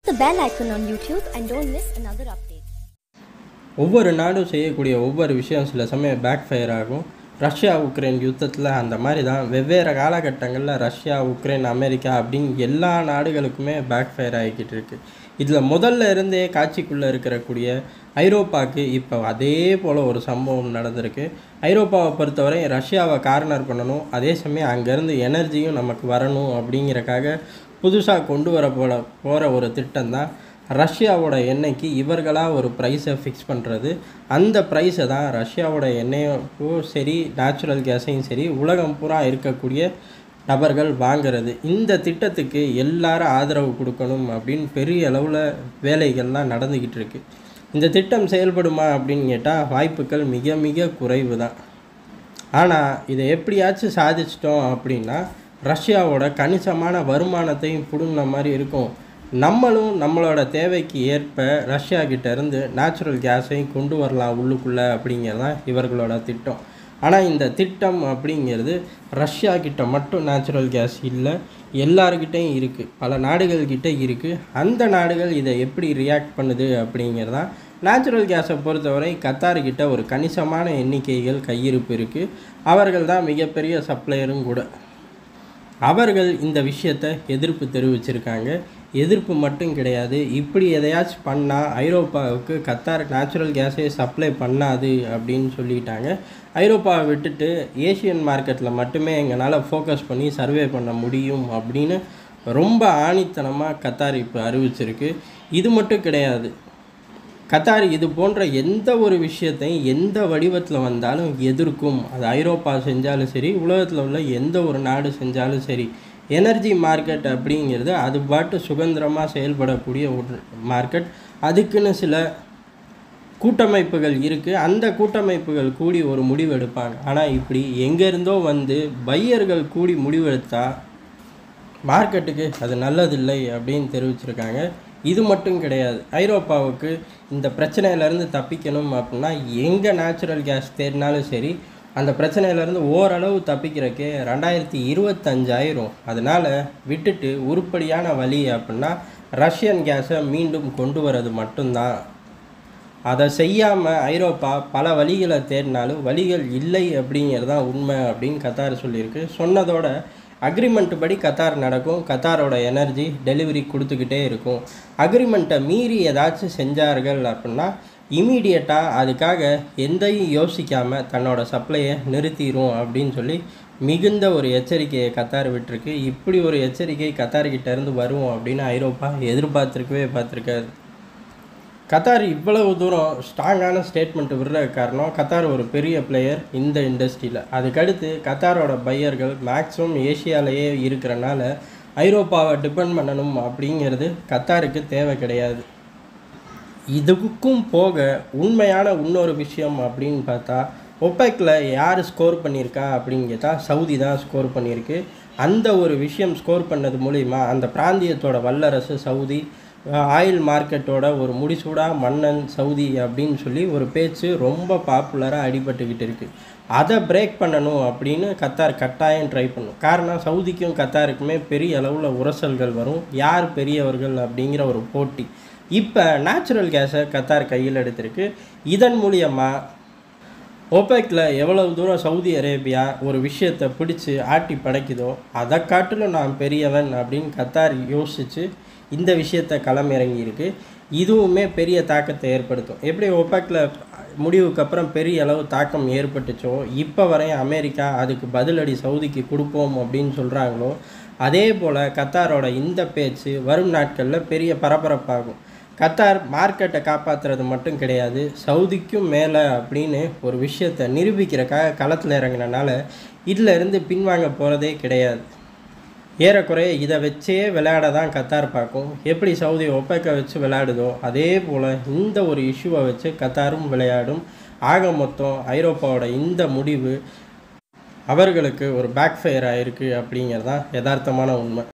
the bell icon on YouTube and don't miss another update. ஒவ்வொரு நாடும் செய்யக்கூடிய ஒவ்வொரு விஷயம் சில சமயம் பேக் ஃபயர் ஆகும் ரஷ்யா உக்ரைன் யுத்தத்தில் அந்த மாதிரி தான் வெவ்வேறு காலகட்டங்களில் ரஷ்யா உக்ரைன் அமெரிக்கா அப்படின்னு எல்லா நாடுகளுக்குமே பேக் ஃபயர் ஆகிக்கிட்டு இருக்கு இதில் முதல்ல இருந்தே காட்சிக்குள்ளே இருக்கக்கூடிய ஐரோப்பாவுக்கு இப்போ அதே போல் ஒரு சம்பவம் நடந்திருக்கு ஐரோப்பாவை பொறுத்தவரை ரஷ்யாவை கார்னர் பண்ணணும் அதே சமயம் அங்கேருந்து எனர்ஜியும் நமக்கு வரணும் அப்படிங்கிறக்காக புதுசாக கொண்டு வர போல போகிற ஒரு திட்டம் தான் ரஷ்யாவோட எண்ணெய்க்கு இவர்களாக ஒரு ப்ரைஸை ஃபிக்ஸ் பண்ணுறது அந்த ப்ரைஸை தான் ரஷ்யாவோட எண்ணெயும் சரி நேச்சுரல் கேஸையும் சரி உலகம் பூரா இருக்கக்கூடிய நபர்கள் வாங்குறது இந்த திட்டத்துக்கு எல்லாரும் ஆதரவு கொடுக்கணும் அப்படின்னு பெரிய அளவில் வேலைகள்லாம் நடந்துக்கிட்டு இருக்கு இந்த திட்டம் செயல்படுமா அப்படின்னு கேட்டால் வாய்ப்புகள் மிக மிக குறைவு தான் ஆனால் இதை எப்படியாச்சும் சாதிச்சிட்டோம் அப்படின்னா ரஷ்யாவோட கணிசமான வருமானத்தையும் பிடுங்கின மாதிரி இருக்கும் நம்மளும் நம்மளோட தேவைக்கு ஏற்ப ரஷ்யா கிட்ட இருந்து நேச்சுரல் கேஸையும் கொண்டு வரலாம் உள்ளுக்குள்ளே அப்படிங்கிறது தான் இவர்களோட திட்டம் ஆனால் இந்த திட்டம் அப்படிங்கிறது ரஷ்யா கிட்ட மட்டும் நேச்சுரல் கேஸ் இல்லை எல்லாருக்கிட்டையும் இருக்குது பல நாடுகள்கிட்ட இருக்குது அந்த நாடுகள் இதை எப்படி ரியாக்ட் பண்ணுது அப்படிங்கிறதான் நேச்சுரல் கேஸை பொறுத்தவரை கத்தார்கிட்ட ஒரு கணிசமான எண்ணிக்கைகள் கையிருப்பு இருக்குது அவர்கள் தான் மிகப்பெரிய சப்ளையரும் கூட அவர்கள் இந்த விஷயத்தை எதிர்ப்பு தெரிவிச்சிருக்காங்க எதிர்ப்பு மட்டும் கிடையாது இப்படி எதையாச்சும் பண்ணால் ஐரோப்பாவுக்கு கத்தார் நேச்சுரல் கேஸே சப்ளை பண்ணாது அப்படின்னு சொல்லிட்டாங்க ஐரோப்பாவை விட்டுட்டு ஏஷியன் மார்க்கெட்டில் மட்டுமே எங்களால் ஃபோக்கஸ் பண்ணி சர்வே பண்ண முடியும் அப்படின்னு ரொம்ப ஆணித்தனமாக கத்தார் இப்போ அறிவிச்சிருக்கு இது மட்டும் கிடையாது கத்தார் இது போன்ற எந்த ஒரு விஷயத்தையும் எந்த வடிவத்தில் வந்தாலும் எதிர்க்கும் அது ஐரோப்பா செஞ்சாலும் சரி உலகத்தில் உள்ள எந்த ஒரு நாடு செஞ்சாலும் சரி எனர்ஜி மார்க்கெட் அப்படிங்கிறது அது பாட்டு சுதந்திரமாக செயல்படக்கூடிய ஒரு மார்க்கெட் அதுக்குன்னு சில கூட்டமைப்புகள் இருக்குது அந்த கூட்டமைப்புகள் கூடி ஒரு முடிவு எடுப்பாங்க ஆனால் இப்படி எங்கேருந்தோ வந்து பையர்கள் கூடி முடிவெடுத்தா மார்க்கெட்டுக்கு அது நல்லதில்லை அப்படின்னு தெரிவிச்சிருக்காங்க இது மட்டும் கிடையாது ஐரோப்பாவுக்கு இந்த பிரச்சனையிலேருந்து தப்பிக்கணும் அப்படின்னா எங்கே நேச்சுரல் கேஸ் தேடினாலும் சரி அந்த பிரச்சனையிலேருந்து ஓரளவு தப்பிக்கிறக்கே ரெண்டாயிரத்தி இருபத்தஞ்சாயிரம் அதனால் விட்டுட்டு உருப்படியான வழி அப்படின்னா ரஷ்யன் கேஸை மீண்டும் கொண்டு வர்றது மட்டும்தான் அதை செய்யாமல் ஐரோப்பா பல வழிகளை தேடினாலும் வழிகள் இல்லை அப்படிங்கிறது தான் உண்மை அப்படின்னு கத்தார் சொல்லியிருக்கு சொன்னதோட அக்ரிமெண்ட் படி கத்தார் நடக்கும் கத்தாரோட எனர்ஜி டெலிவரி கொடுத்துக்கிட்டே இருக்கும் அக்ரிமெண்ட்டை மீறி ஏதாச்சும் செஞ்சார்கள் அப்படின்னா இமீடியட்டாக அதுக்காக எந்தையும் யோசிக்காமல் தன்னோட சப்ளையை நிறுத்திடும் அப்படின்னு சொல்லி மிகுந்த ஒரு எச்சரிக்கையை கத்தார் விட்டுருக்கு இப்படி ஒரு எச்சரிக்கை கத்தார்கிட்ட இருந்து வரும் அப்படின்னு ஐரோப்பா எதிர்பார்த்துருக்கவே பார்த்துருக்காரு கத்தார் இவ்வளவு தூரம் ஸ்ட்ராங்கான ஸ்டேட்மெண்ட் விடுற காரணம் கத்தார் ஒரு பெரிய பிளேயர் இந்த இண்டஸ்ட்ரியில் அதுக்கடுத்து கத்தாரோட பையர்கள் மேக்ஸிமம் ஏஷியாலேயே இருக்கிறனால ஐரோப்பாவை டிபெண்ட் பண்ணணும் அப்படிங்கிறது கத்தாருக்கு தேவை கிடையாது இதுக்கும் போக உண்மையான இன்னொரு விஷயம் அப்படின்னு பார்த்தா ஒப்பேக்கில் யார் ஸ்கோர் பண்ணியிருக்கா அப்படின்னு கேட்டால் சவுதி தான் ஸ்கோர் பண்ணியிருக்கு அந்த ஒரு விஷயம் ஸ்கோர் பண்ணது மூலிமா அந்த பிராந்தியத்தோட வல்லரசு சவுதி ஆயில் மார்க்கெட்டோட ஒரு முடிசூடா மன்னன் சவுதி அப்படின்னு சொல்லி ஒரு பேச்சு ரொம்ப பாப்புலராக அடிபட்டுக்கிட்டு இருக்குது அதை பிரேக் பண்ணணும் அப்படின்னு கத்தார் கட்டாயம் ட்ரை பண்ணும் காரணம் சவுதிக்கும் கத்தாருக்குமே பெரிய அளவில் உரசல்கள் வரும் யார் பெரியவர்கள் அப்படிங்கிற ஒரு போட்டி இப்போ நேச்சுரல் கேஸை கத்தார் கையில் எடுத்திருக்கு இதன் மூலியமாக ஓபேக்கில் எவ்வளவு தூரம் சவுதி அரேபியா ஒரு விஷயத்தை பிடிச்சி ஆட்டி படைக்குதோ அதை காட்டிலும் நான் பெரியவன் அப்படின்னு கத்தார் யோசித்து இந்த விஷயத்தை களம் இறங்கியிருக்கு இதுவுமே பெரிய தாக்கத்தை ஏற்படுத்தும் எப்படி ஒப்பேக்கில் முடிவுக்கு அப்புறம் பெரிய அளவு தாக்கம் ஏற்பட்டுச்சோ இப்போ வரையும் அமெரிக்கா அதுக்கு பதிலடி சவுதிக்கு கொடுப்போம் அப்படின்னு சொல்கிறாங்களோ அதே போல் கத்தாரோட இந்த பேச்சு வரும் நாட்களில் பெரிய பரபரப்பாகும் கத்தார் மார்க்கெட்டை காப்பாற்றுறது மட்டும் கிடையாது சவுதிக்கும் மேலே அப்படின்னு ஒரு விஷயத்தை நிரூபிக்கிறக்காக களத்தில் இறங்கினனால இதில் இருந்து பின்வாங்க போகிறதே கிடையாது ஏறக்குறைய இதை வச்சே விளையாட தான் கத்தார் பார்க்கும் எப்படி சவுதி ஒப்பேக்க வச்சு விளையாடுதோ அதே போல் இந்த ஒரு இஷ்யூவை வச்சு கத்தாரும் விளையாடும் ஆக மொத்தம் ஐரோப்பாவோட இந்த முடிவு அவர்களுக்கு ஒரு பேக் ஃபயர் ஆயிருக்கு அப்படிங்கிறது தான் யதார்த்தமான உண்மை